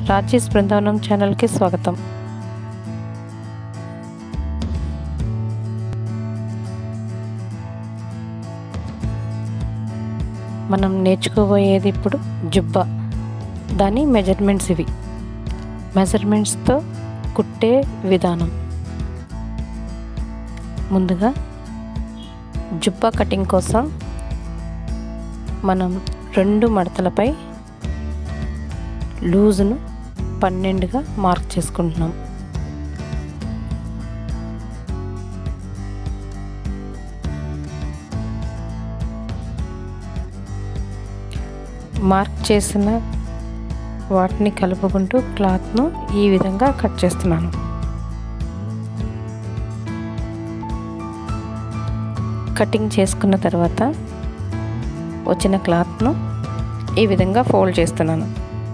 రాజేష్ బృందావనం ఛానల్కి స్వాగతం మనం నేర్చుకోబోయేది ఇప్పుడు జుబ్బా దాని మెజర్మెంట్స్ ఇవి మెజర్మెంట్స్తో కుట్టే విధానం ముందుగా జుబ్బా కటింగ్ కోసం మనం రెండు మడతలపై లూజును పన్నెండుగా మార్క్ చేసుకుంటున్నాం మార్క్ చేసిన వాటిని కలుపుకుంటూ క్లాత్ను ఈ విధంగా కట్ చేస్తున్నాను కటింగ్ చేసుకున్న తర్వాత వచ్చిన క్లాత్ను ఈ విధంగా ఫోల్డ్ చేస్తున్నాను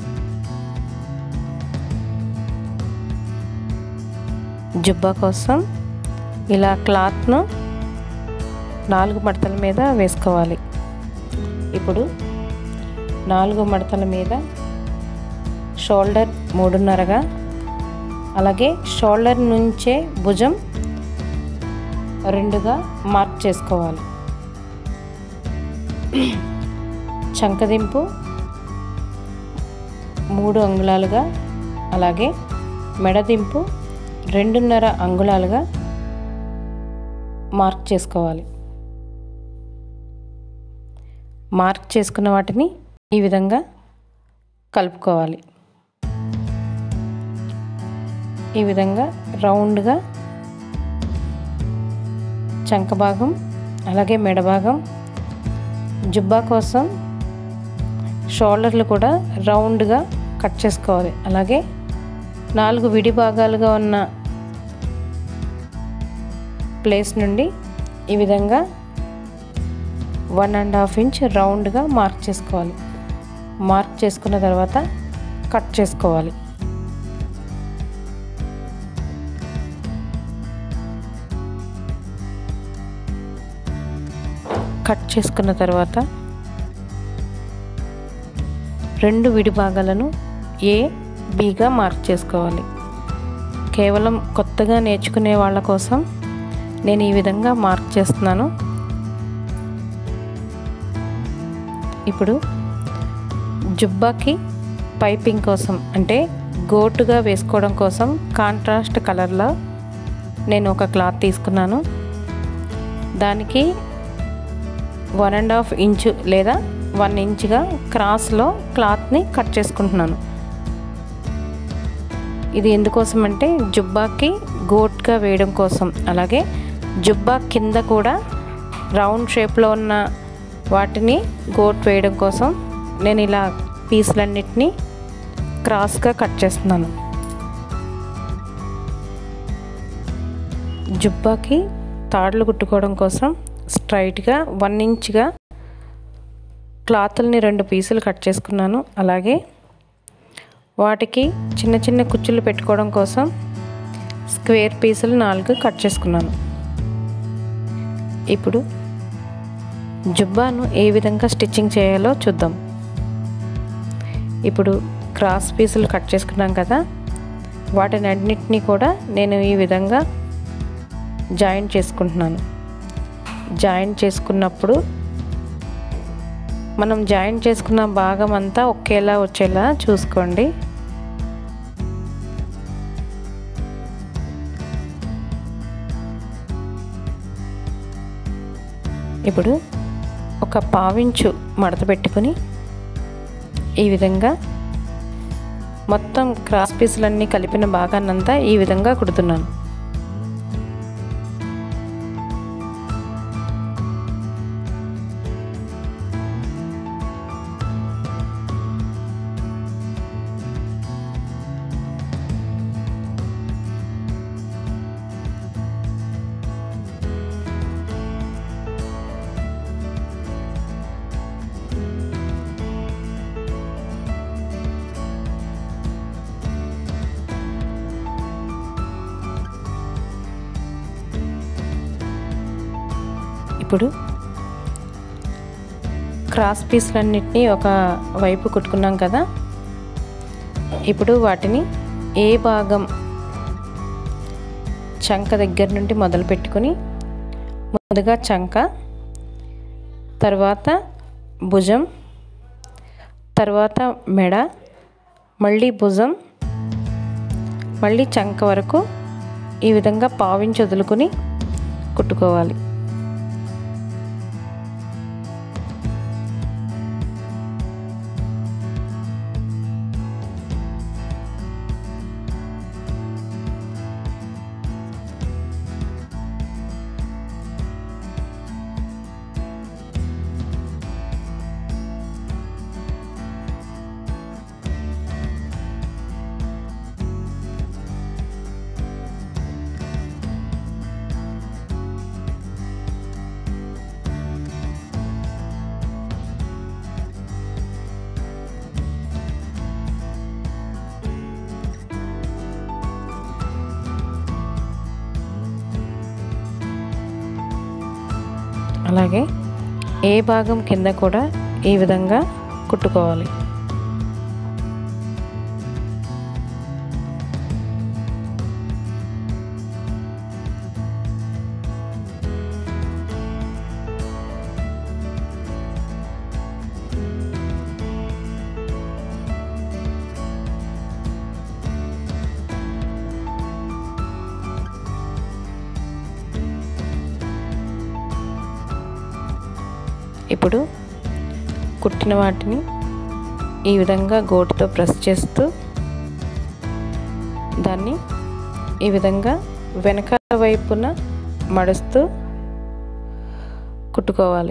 జుబ్బా కోసం ఇలా క్లాత్ను నాలుగు మడతల మీద వేసుకోవాలి ఇప్పుడు నాలుగు మడతల మీద షోల్డర్ మూడున్నరగా అలాగే షోల్డర్ నుంచే భుజం రెండుగా మార్క్ చేసుకోవాలి చంకదింపు మూడు అంగుళాలుగా అలాగే మెడదింపు రెండున్నర అంగుళాలుగా మార్క్ చేసుకోవాలి మార్క్ చేసుకున్న వాటిని ఈ విధంగా కలుపుకోవాలి ఈ విధంగా రౌండ్గా చంక భాగం అలాగే మెడ భాగం జుబ్బా కోసం షోల్డర్లు కూడా రౌండ్గా కట్ చేసుకోవాలి అలాగే నాలుగు విడి భాగాలుగా ఉన్న ప్లేస్ నుండి ఈ విధంగా వన్ అండ్ హాఫ్ ఇంచ్ రౌండ్గా మార్క్ చేసుకోవాలి మార్క్ చేసుకున్న తర్వాత కట్ చేసుకోవాలి కట్ చేసుకున్న తర్వాత రెండు విడి భాగాలను ఏ బీగా మార్క్ చేసుకోవాలి కేవలం కొత్తగా నేర్చుకునే వాళ్ళ కోసం నేను ఈ విధంగా మార్క్ చేస్తున్నాను ఇప్పుడు జుబ్బాకి పైపింగ్ కోసం అంటే గోటుగా వేసుకోవడం కోసం కాంట్రాస్ట్ కలర్లో నేను ఒక క్లాత్ తీసుకున్నాను దానికి వన్ అండ్ హాఫ్ ఇంచు లేదా వన్ ఇంచ్గా క్రాస్లో క్లాత్ని కట్ చేసుకుంటున్నాను ఇది ఎందుకోసం అంటే జుబ్బాకి గోట్గా వేయడం కోసం అలాగే జుబ్బా కింద కూడా రౌండ్ షేప్లో ఉన్న వాటిని గోట్ వేయడం కోసం నేను ఇలా పీసులన్నిటినీ క్రాస్గా కట్ చేస్తున్నాను జుబ్బాకి తాడులు కుట్టుకోవడం కోసం స్ట్రైట్గా వన్ ఇంచ్గా క్లాతుల్ని రెండు పీసులు కట్ చేసుకున్నాను అలాగే వాటికి చిన్న చిన్న కుచ్చులు పెట్టుకోవడం కోసం స్క్వేర్ పీసులు నాలుగు కట్ చేసుకున్నాను ఇప్పుడు జుబ్బాను ఏ విధంగా స్టిచ్చింగ్ చేయాలో చూద్దాం ఇప్పుడు క్రాస్ పీసులు కట్ చేసుకున్నాం కదా వాటిని అన్నిటినీ కూడా నేను ఈ విధంగా జాయింట్ చేసుకుంటున్నాను జాయింట్ చేసుకున్నప్పుడు మనం జాయింట్ చేసుకున్న భాగం అంతా ఒకేలా వచ్చేలా చూసుకోండి ఇప్పుడు ఒక పావించు మడత పెట్టుకొని ఈ విధంగా మొత్తం క్రాస్ పీసులన్నీ కలిపిన భాగాన్నంతా ఈ విధంగా కుడుతున్నాను ఇప్పుడు క్రాస్ పీస్లన్నిటినీ ఒక వైపు కుట్టుకున్నాం కదా ఇప్పుడు వాటిని ఏ భాగం చంక దగ్గర నుండి మొదలు పెట్టుకొని ముందుగా చంక తర్వాత భుజం తర్వాత మెడ మళ్ళీ భుజం మళ్ళీ చంక వరకు ఈ విధంగా పావించి వదులుకొని కుట్టుకోవాలి అలాగే ఏ భాగం కింద కూడా ఈ విధంగా కుట్టుకోవాలి ఇప్పుడు కుట్టిన వాటిని ఈ విధంగా గోటుతో ప్రెస్ చేస్తూ దాన్ని ఈ విధంగా వెనకాల వైపున మడుస్తూ కుట్టుకోవాలి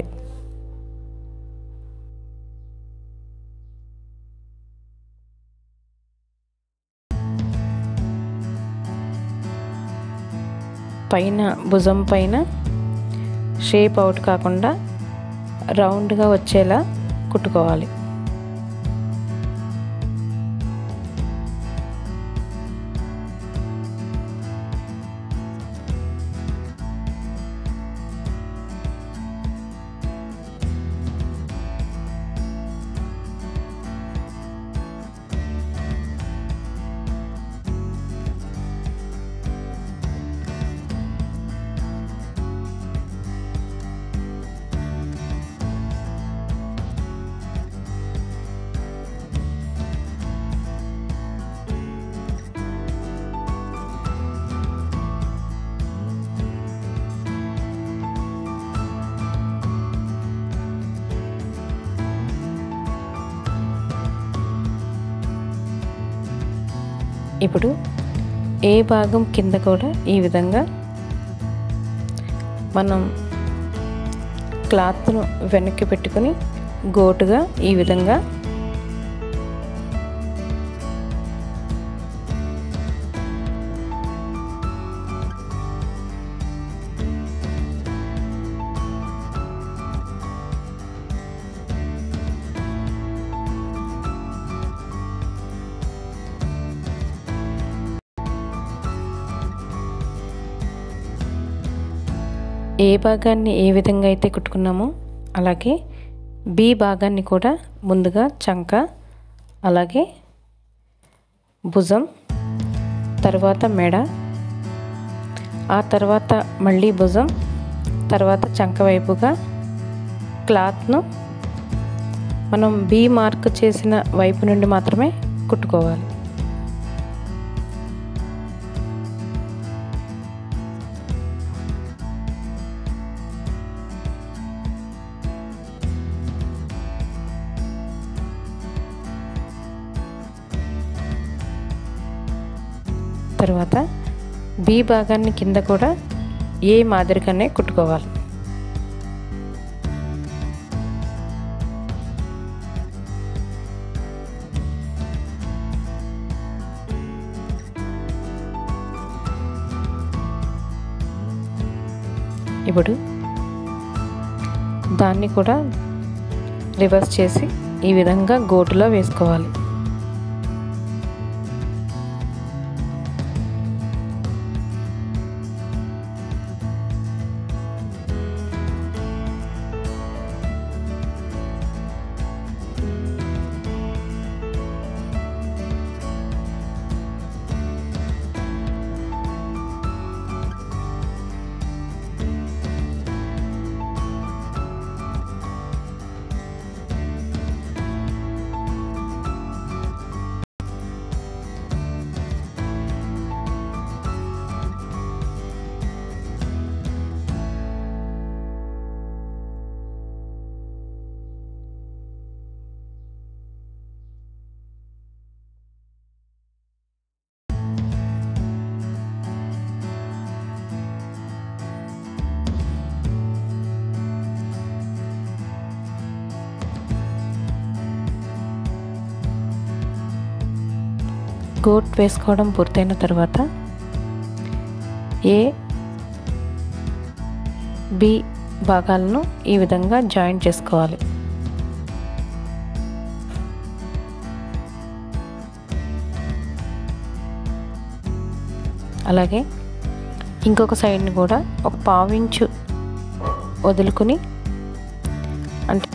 పైన భుజం పైన షేప్ అవుట్ కాకుండా రౌండ్గా వచ్చేలా కుట్టుకోవాలి ఇప్పుడు ఏ భాగం కింద కూడా ఈ విధంగా మనం క్లాత్ను వెనక్కి పెట్టుకొని గోటుగా ఈ విధంగా ఏ భాగాన్ని ఏ విధంగా అయితే కుట్టుకున్నామో అలాగే బి భాగాన్ని కూడా ముందుగా చంక అలాగే భుజం తర్వాత మెడ ఆ తర్వాత మళ్ళీ భుజం తర్వాత చంక వైపుగా క్లాత్ను మనం బి మార్క్ చేసిన వైపు నుండి మాత్రమే కుట్టుకోవాలి తర్వాత బి భాగాన్ని కింద కూడా ఏ మాదిరిగానే కుట్టుకోవాలి ఇప్పుడు దాన్ని కూడా రివర్స్ చేసి ఈ విధంగా గోటులో వేసుకోవాలి గోట్ వేసుకోవడం పూర్తయిన తర్వాత ఏ బి భాగాలను ఈ విధంగా జాయిన్ చేసుకోవాలి అలాగే ఇంకొక సైడ్ని కూడా ఒక పావించు వదులుకుని అంటే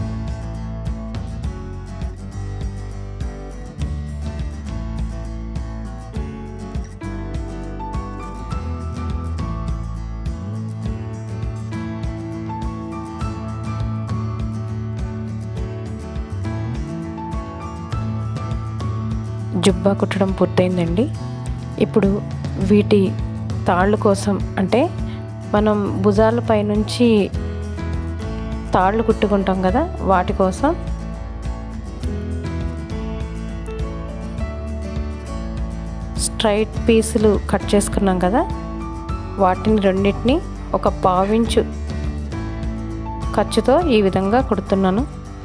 జుబ్బా కుట్టడం పూర్తయిందండి ఇప్పుడు వీటి తాళ్ళు కోసం అంటే మనం భుజాల పైనుంచి తాళ్ళు కుట్టుకుంటాం కదా వాటి కోసం స్ట్రైట్ పీసులు కట్ చేసుకున్నాం కదా వాటిని రెండింటిని ఒక పావించు ఖర్చుతో ఈ విధంగా కుడుతున్నాను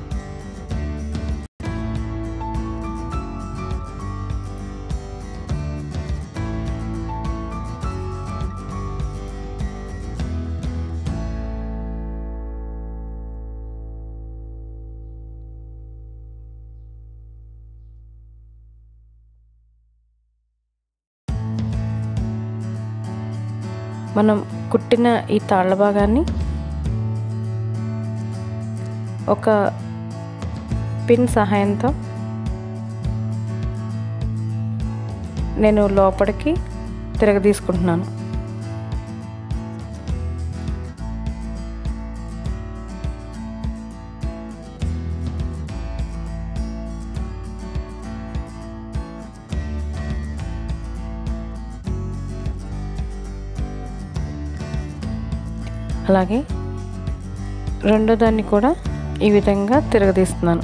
మనం కుట్టిన ఈ తాళ్ళ భాగాన్ని ఒక పిన్ సహాయంతో నేను లోపలికి తిరగదీసుకుంటున్నాను అలాగే రెండో దాన్ని కూడా ఈ విధంగా తిరగదీస్తున్నాను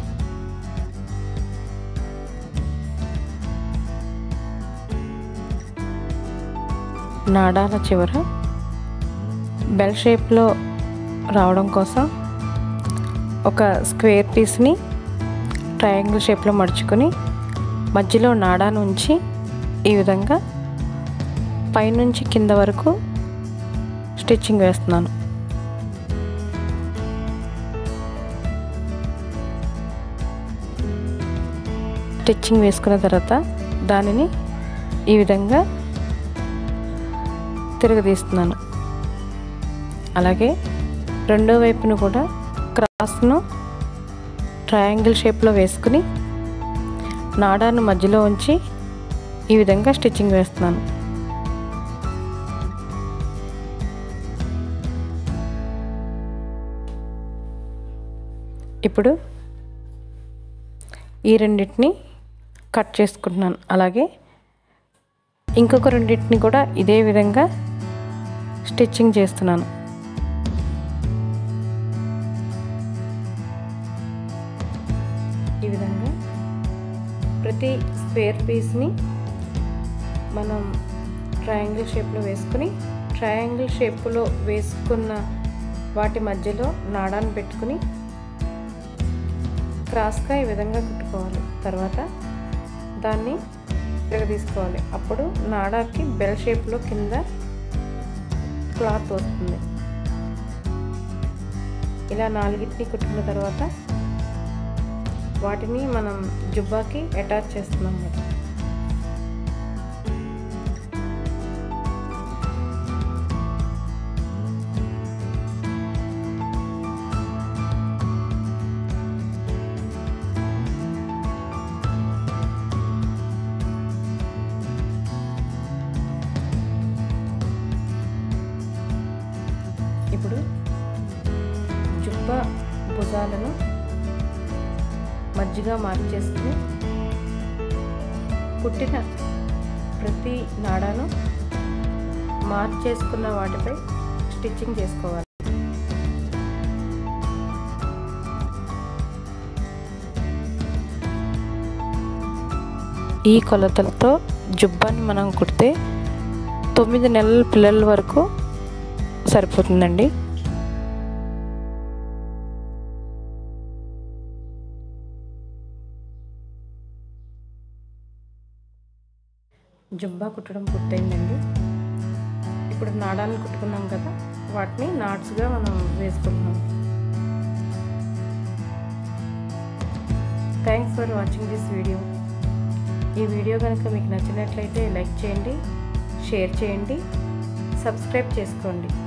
నాడాల చివర బెల్ షేప్లో రావడం కోసం ఒక స్క్వేర్ పీస్ని ట్రయాంగిల్ షేప్లో మడుచుకొని మధ్యలో నాడాను ఉంచి ఈ విధంగా పైనుంచి కింద వరకు స్టిచ్చింగ్ వేస్తున్నాను స్టిచ్చింగ్ వేసుకున్న తర్వాత దానిని ఈ విధంగా తిరగదీస్తున్నాను అలాగే రెండో వైపును కూడా క్రాస్ను ట్రయాంగిల్ షేప్లో వేసుకుని నాడాను మధ్యలో ఉంచి ఈ విధంగా స్టిచ్చింగ్ వేస్తున్నాను ఇప్పుడు ఈ రెండింటిని కట్ చేసుకుంటున్నాను అలాగే ఇంకొక రెండింటిని కూడా ఇదే విధంగా స్టిచ్చింగ్ చేస్తున్నాను ఈ విధంగా ప్రతి స్క్వేర్ పీస్ని మనం ట్రయాంగిల్ షేప్లో వేసుకుని ట్రయాంగిల్ షేప్లో వేసుకున్న వాటి మధ్యలో నాడాన్ని పెట్టుకుని క్రాస్గా ఈ విధంగా కుట్టుకోవాలి తర్వాత దాన్ని తీసుకోవాలి అప్పుడు నాడాకి బెల్ షేప్లో కింద క్లాత్ వస్తుంది ఇలా నాలుగిటిని కుట్టుకున్న తర్వాత వాటిని మనం జుబ్బాకి అటాచ్ చేస్తున్నాం అన్నమాట ఇప్పుడు జుబ్బా భుజాలను మజ్జిగా మార్చేసుకుని పుట్టిన ప్రతి నాడాను మార్చేసుకున్న వాటిపై స్టిచ్చింగ్ చేసుకోవాలి ఈ కొలతలతో జుబ్బాని మనం కుడితే తొమ్మిది నెలల పిల్లల వరకు సరిపోతుందండి జుబ్బా కుట్టడం పూర్తయిందండి ఇప్పుడు నాడాలను కుట్టుకున్నాం కదా వాటిని నాట్స్గా మనం వేసుకుంటున్నాం thanks for watching this video ఈ వీడియో కనుక మీకు నచ్చినట్లయితే లైక్ చేయండి షేర్ చేయండి సబ్స్క్రైబ్ చేసుకోండి